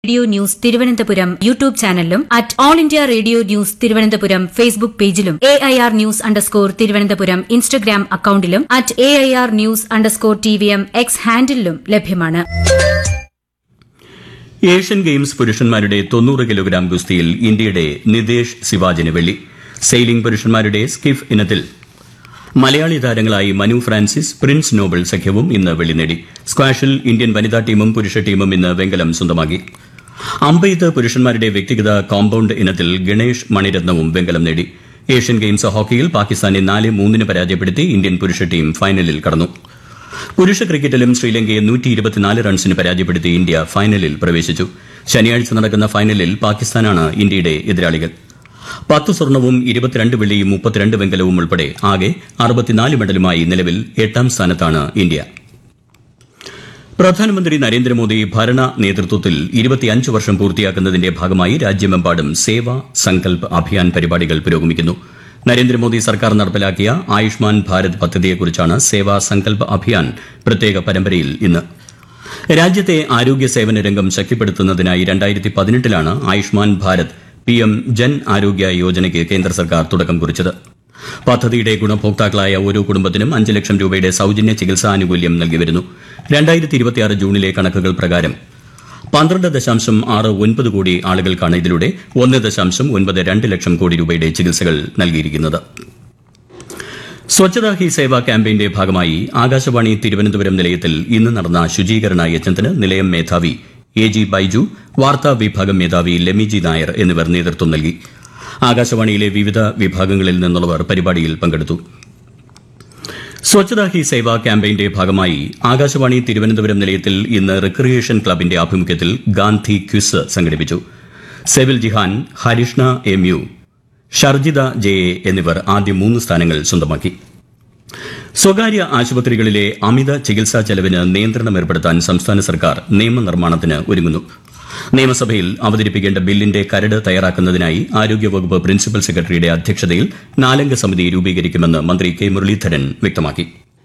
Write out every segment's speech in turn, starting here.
radio news Thiruvananthapuram YouTube ചാനലിലും at all India radio news Thiruvananthapuram Facebook പേജിലും A I R news underscore Thiruvananthapuram Instagram അക്കൌണ്ടിലും at A I R news underscore T V M X ഹാൻഡിലും ലഭ്യമാണ് Asian games പുരുഷന്മാരുടെ തൊണ്ണൂറ് kilogram ഗുസ്തിയിൽ ഇന്ത്യയുടെ നിതേഷ് സിവാജിന് വെള്ളി sailing പുരുഷന്മാരുടെ സ്കിഫ് ഇനത്തിൽ മലയാളി താരങ്ങളായി മനു ഫ്രാൻസിസ് പ്രിൻസ് നോബിൾ സഖ്യവും ഇന്ന് വെള്ളി നേടി സ്ക്വാഷിൽ ഇന്ത്യൻ വനിതാ ടീമും പുരുഷ ടീമും ഇന്ന് വെങ്കലം സ്വന്തമാക്കി അമ്പെയ്ത്ത് പുരുഷന്മാരുടെ വ്യക്തിഗത കോമ്പൌണ്ട് ഇനത്തിൽ ഗണേഷ് മണിരത്നവും വെങ്കലം നേടി ഏഷ്യൻ ഗെയിംസ് ഹോക്കിയിൽ പാകിസ്ഥാനെ നാല് മൂന്നിന് പരാജയപ്പെടുത്തി ഇന്ത്യൻ പുരുഷ ടീം ഫൈനലിൽ കടന്നു പുരുഷ ക്രിക്കറ്റിലും ശ്രീലങ്കയെ റൺസിന് പരാജയപ്പെടുത്തി ഇന്ത്യ ഫൈനലിൽ പ്രവേശിച്ചു ശനിയാഴ്ച നടക്കുന്ന ഫൈനലിൽ പാകിസ്ഥാനാണ് ഇന്ത്യയുടെ എതിരാളികൾ പത്ത് സ്വർണവും ഇരുപത്തിരണ്ട് വെള്ളിയും മുപ്പത്തിരണ്ട് വെങ്കലവും ഉൾപ്പെടെ ആകെ അറുപത്തിനാല് മെഡലുമായി നിലവിൽ എട്ടാം സ്ഥാനത്താണ് ഇന്ത്യ പ്രധാനമന്ത്രി നരേന്ദ്രമോദി ഭരണ നേതൃത്വത്തിൽ ഇരുപത്തിയഞ്ച് വർഷം പൂർത്തിയാക്കുന്നതിന്റെ ഭാഗമായി രാജ്യമെമ്പാടും സേവാ സങ്കൽപ് അഭിയാൻ പരിപാടികൾ പുരോഗമിക്കുന്നു നരേന്ദ്രമോദി സർക്കാർ നടപ്പിലാക്കിയ ആയുഷ്മാൻ ഭാരത് പദ്ധതിയെക്കുറിച്ചാണ് സേവാ സങ്കൽപ് അഭിയാൻ പ്രത്യേക പരമ്പരയിൽ ഇന്ന് രാജ്യത്തെ ആരോഗ്യ സേവന രംഗം ശക്തിപ്പെടുത്തുന്നതിനായി രണ്ടായിരത്തി പതിനെട്ടിലാണ് ആയുഷ്മാൻ ഭാരത് പി എം ജൻ ആരോഗ്യ യോജനയ്ക്ക് കേന്ദ്ര സർക്കാർ തുടക്കം കുറിച്ചത് പദ്ധതിയുടെ ഗുണഭോക്താക്കളായ ഓരോ കുടുംബത്തിനും അഞ്ച് ലക്ഷം രൂപയുടെ സൌജന്യ ചികിത്സാനുകൂല്യം നൽകി വരുന്നു രണ്ടായിരത്തി ഇരുപത്തിയാറ് ജൂണിലെ കണക്കുകൾ പ്രകാരം പന്ത്രണ്ട് ദശാംശം ആറ് ഒൻപത് കോടി ആളുകൾക്കാണ് ഇതിലൂടെ ഒന്ന് ദശാംശം ഒൻപത് രണ്ട് ലക്ഷം കോടി രൂപയുടെ ചികിത്സകൾ നൽകിയിരിക്കുന്നത് സ്വച്ഛതാ ഹി സേവ ക്യാമ്പയിന്റെ ഭാഗമായി ആകാശവാണി തിരുവനന്തപുരം നിലയത്തിൽ ഇന്ന് നടന്ന ശുചീകരണ യജ്ഞത്തിന് നിലയം മേധാവി എ ജി ബൈജു വാർത്താ വിഭാഗം മേധാവി ലെമിജി നായർ എന്നിവർ നേതൃത്വം നൽകി ആകാശവാണിയിലെ വിവിധ വിഭാഗങ്ങളിൽ നിന്നുള്ളവർ പരിപാടിയിൽ പങ്കെടുത്തു സ്വച്ഛതാ ഹി സേവ ക്യാമ്പയിന്റെ ഭാഗമായി ആകാശവാണി തിരുവനന്തപുരം നിലയത്തിൽ ഇന്ന് റിക്രിയേഷൻ ക്ലബിന്റെ ആഭിമുഖ്യത്തിൽ ഗാന്ധി ക്വിസ് സംഘടിപ്പിച്ചു Sevil Jihan Harishna M U Sharjitha J A എന്നിവർ ആദ്യ മൂന്ന് സ്ഥാനങ്ങൾ സ്വന്തമാക്കി സ്വകാര്യ ആശുപത്രികളിലെ അമിത ചികിത്സാ ചെലവിന് നിയന്ത്രണം ഏർപ്പെടുത്താൻ സംസ്ഥാന സർക്കാർ നിയമനിർമ്മാണത്തിന് ഒരുങ്ങുന്നു നിയമസഭയിൽ അവതരിപ്പിക്കേണ്ട ബില്ലിന്റെ കരട് തയ്യാറാക്കുന്നതിനായി ആരോഗ്യവകുപ്പ് പ്രിൻസിപ്പൽ സെക്രട്ടറിയുടെ അധ്യക്ഷതയിൽ നാലംഗ സമിതി രൂപീകരിക്കുമെന്ന് മന്ത്രി കെ മുരളീധരൻ വ്യക്തമാക്കി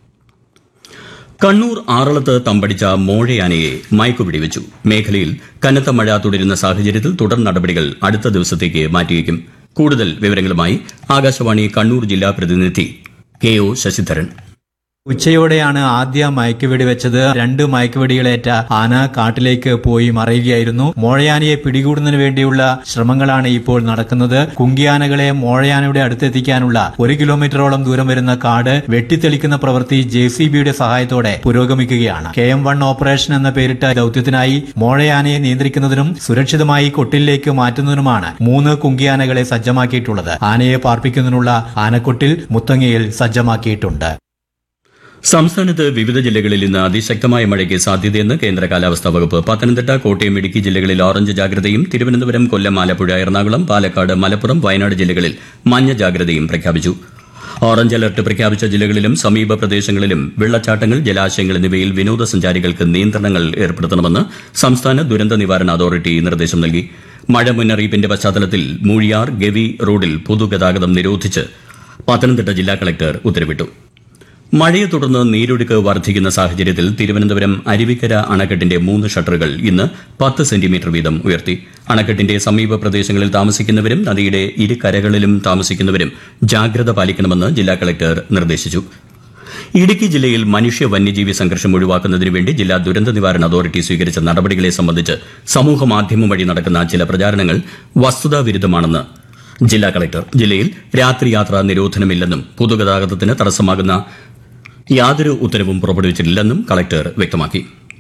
കണ്ണൂർ ആറളത്ത് തമ്പടിച്ച മോഴയാനയെ മയക്കുപിടിവെച്ചു മേഖലയിൽ കനത്ത മഴ തുടരുന്ന സാഹചര്യത്തിൽ തുടർ നടപടികൾ അടുത്ത ദിവസത്തേക്ക് മാറ്റിവയ്ക്കും കൂടുതൽ വിവരങ്ങളുമായി ആകാശവാണി കണ്ണൂർ ജില്ലാ പ്രതിനിധി കെ ഒ ശശിധരൻ ഉച്ചയോടെയാണ് ആദ്യ മയക്കുവെടി വെച്ചത് രണ്ട് മയക്കുവെടികളേറ്റ ആന കാട്ടിലേക്ക് പോയി മറയുകയായിരുന്നു മോഴയാനയെ പിടികൂടുന്നതിന് വേണ്ടിയുള്ള ശ്രമങ്ങളാണ് ഇപ്പോൾ നടക്കുന്നത് കുങ്കിയാനകളെ മോഴയാനയുടെ അടുത്തെത്തിക്കാനുള്ള ഒരു കിലോമീറ്ററോളം ദൂരം വരുന്ന കാട് വെട്ടിത്തെളിക്കുന്ന പ്രവൃത്തി ജെ സി ബിയുടെ സഹായത്തോടെ പുരോഗമിക്കുകയാണ് കെ എം വൺ ഓപ്പറേഷൻ എന്ന പേരിട്ട ദൌത്യത്തിനായി മോഴയാനയെ നിയന്ത്രിക്കുന്നതിനും സുരക്ഷിതമായി കൊട്ടിലേക്ക് മാറ്റുന്നതിനുമാണ് മൂന്ന് കുങ്കിയാനകളെ സജ്ജമാക്കിയിട്ടുള്ളത് ആനയെ പാർപ്പിക്കുന്നതിനുള്ള ആനക്കൊട്ടിൽ മുത്തങ്ങയിൽ സജ്ജമാക്കിയിട്ടുണ്ട് സംസ്ഥാനത്ത് വിവിധ ജില്ലകളിൽ ഇന്ന് അതിശക്തമായ മഴയ്ക്ക് സാധ്യതയെന്ന് കേന്ദ്ര കാലാവസ്ഥാ വകുപ്പ് പത്തനംതിട്ട കോട്ടയം ഇടുക്കി ജില്ലകളിൽ ഓറഞ്ച് ജാഗ്രതയും തിരുവനന്തപുരം കൊല്ലം ആലപ്പുഴ എറണാകുളം പാലക്കാട് മലപ്പുറം വയനാട് ജില്ലകളിൽ മഞ്ഞ ജാഗ്രതയും പ്രഖ്യാപിച്ചു ഓറഞ്ച് അലർട്ട് പ്രഖ്യാപിച്ച ജില്ലകളിലും സമീപ പ്രദേശങ്ങളിലും വെള്ളച്ചാട്ടങ്ങൾ ജലാശയങ്ങൾ എന്നിവയിൽ വിനോദസഞ്ചാരികൾക്ക് നിയന്ത്രണങ്ങൾ ഏർപ്പെടുത്തണമെന്ന് സംസ്ഥാന ദുരന്ത നിവാരണ അതോറിറ്റി നിർദ്ദേശം നൽകി മഴ മുന്നറിയിപ്പിന്റെ പശ്ചാത്തലത്തിൽ മൂഴിയാർ ഗവി റോഡിൽ പൊതുഗതാഗതം നിരോധിച്ച് പത്തനംതിട്ട ജില്ലാ കളക്ടർ ഉത്തരവിട്ടു മഴയെ തുടർന്ന് നീരൊഴുക്ക് വർദ്ധിക്കുന്ന സാഹചര്യത്തിൽ തിരുവനന്തപുരം അരുവിക്കര അണക്കെട്ടിന്റെ മൂന്ന് ഷട്ടറുകൾ ഇന്ന് പത്ത് സെന്റിമീറ്റർ വീതം ഉയർത്തി അണക്കെട്ടിന്റെ സമീപ പ്രദേശങ്ങളിൽ താമസിക്കുന്നവരും നദിയുടെ ഇരുകരകളിലും താമസിക്കുന്നവരും ജാഗ്രത പാലിക്കണമെന്ന് ജില്ലാ കളക്ടർ നിർദ്ദേശിച്ചു ഇടുക്കി ജില്ലയിൽ മനുഷ്യ വന്യജീവി സംഘർഷം ഒഴിവാക്കുന്നതിന് വേണ്ടി ജില്ലാ ദുരന്ത നിവാരണ അതോറിറ്റി സ്വീകരിച്ച നടപടികളെ സംബന്ധിച്ച് സമൂഹ മാധ്യമം വഴി നടക്കുന്ന ചില പ്രചാരണങ്ങൾ വസ്തുതാവിരുദ്ധമാണെന്ന് ജില്ലാ കളക്ടർ ജില്ലയിൽ രാത്രി യാത്രാ നിരോധനമില്ലെന്നും പൊതുഗതാഗതത്തിന് തടസ്സമാകുന്ന യാതൊരു ഉത്തരവും പുറപ്പെടുവിച്ചിട്ടില്ലെന്നും കളക്ടർ വ്യക്തമാക്കി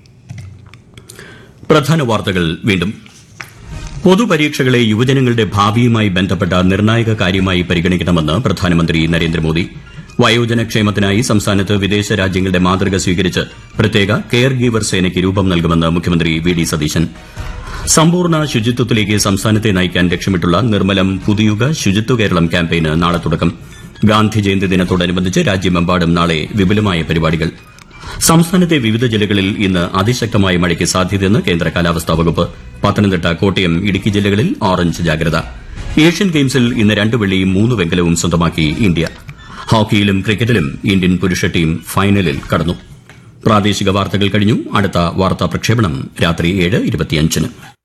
പ്രധാന വാർത്തകൾ വീണ്ടും പൊതുപരീക്ഷകളെ യുവജനങ്ങളുടെ ഭാവിയുമായി ബന്ധപ്പെട്ട നിർണായക കാര്യമായി പരിഗണിക്കണമെന്ന് പ്രധാനമന്ത്രി നരേന്ദ്രമോദി വയോജന ക്ഷേമത്തിനായി സംസ്ഥാനത്ത് വിദേശ രാജ്യങ്ങളുടെ മാതൃക സ്വീകരിച്ച് പ്രത്യേക കെയർ ഗീവർ സേനയ്ക്ക് രൂപം നൽകുമെന്ന് മുഖ്യമന്ത്രി വി ഡി സതീശൻ സമ്പൂർണ്ണ ശുചിത്വത്തിലേക്ക് സംസ്ഥാനത്തെ നയിക്കാൻ ലക്ഷ്യമിട്ടുള്ള നിർമ്മലം പുതുയുഗ ശുചിത്വ കേരളം ക്യാമ്പയിന് നാളെ തുടക്കം ഗാന്ധി ജയന്തി ദിനത്തോടനുബന്ധിച്ച് രാജ്യമെമ്പാടും നാളെ വിപുലമായ പരിപാടികൾ സംസ്ഥാനത്തെ വിവിധ ജില്ലകളിൽ ഇന്ന് അതിശക്തമായ മഴയ്ക്ക് സാധ്യതയെന്ന് കേന്ദ്ര കാലാവസ്ഥാ വകുപ്പ് പത്തനംതിട്ട കോട്ടയം ഇടുക്കി ജില്ലകളിൽ ഓറഞ്ച് ജാഗ്രത ഏഷ്യൻ ഗെയിംസിൽ ഇന്ന് രണ്ട് വെള്ളിയും മൂന്ന് വെങ്കലവും സ്വന്തമാക്കി ഇന്ത്യ ഹോക്കിയിലും ക്രിക്കറ്റിലും ഇന്ത്യൻ പുരുഷ ടീം ഫൈനലിൽ കടന്നു പ്രാദേശിക വാർത്തകൾ കഴിഞ്ഞു അടുത്ത വാർത്താ പ്രക്ഷേപണം രാത്രി ഏഴ് ഇരുപത്തിയഞ്ചിന്